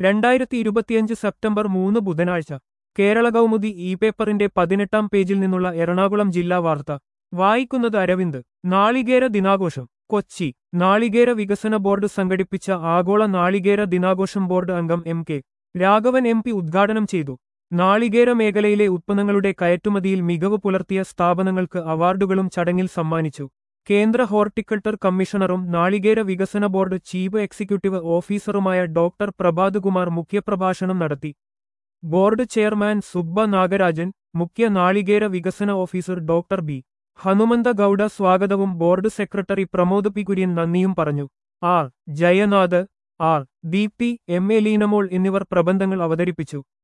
രണ്ടായിരത്തി ഇരുപത്തിയഞ്ച് സെപ്റ്റംബർ മൂന്ന് ബുധനാഴ്ച കേരള കൗമുദി ഇ പേപ്പറിന്റെ പതിനെട്ടാം പേജിൽ നിന്നുള്ള എറണാകുളം ജില്ലാ വാർത്ത വായിക്കുന്നത് അരവിന്ദ് നാളികേര ദിനാഘോഷം കൊച്ചി നാളികേര വികസന ബോർഡ് സംഘടിപ്പിച്ച ആഗോള നാളികേര ദിനാഘോഷം ബോർഡ് അംഗം M K Raghavan M P ഉദ്ഘാടനം ചെയ്തു നാളികേര മേഖലയിലെ ഉത്പന്നങ്ങളുടെ കയറ്റുമതിയിൽ മികവ് പുലർത്തിയ സ്ഥാപനങ്ങൾക്ക് അവാർഡുകളും ചടങ്ങിൽ സമ്മാനിച്ചു കേന്ദ്ര ഹോർട്ടിക്കൾച്ചർ കമ്മീഷണറും നാളികേര വികസന ബോർഡ് ചീഫ് എക്സിക്യൂട്ടീവ് ഓഫീസറുമായ ഡോക്ടർ പ്രഭാത് കുമാർ മുഖ്യപ്രഭാഷണം നടത്തി ബോർഡ് ചെയർമാൻ സുബ്ബ നാഗരാജൻ മുഖ്യ നാളികേര വികസന officer doctor B Hanumantha Gowda സ്വാഗതവും board secretary Pramod P Kurian നന്ദിയും പറഞ്ഞു R Jayanath R Deepthi M A Leenamol എന്നിവർ പ്രബന്ധങ്ങൾ അവതരിപ്പിച്ചു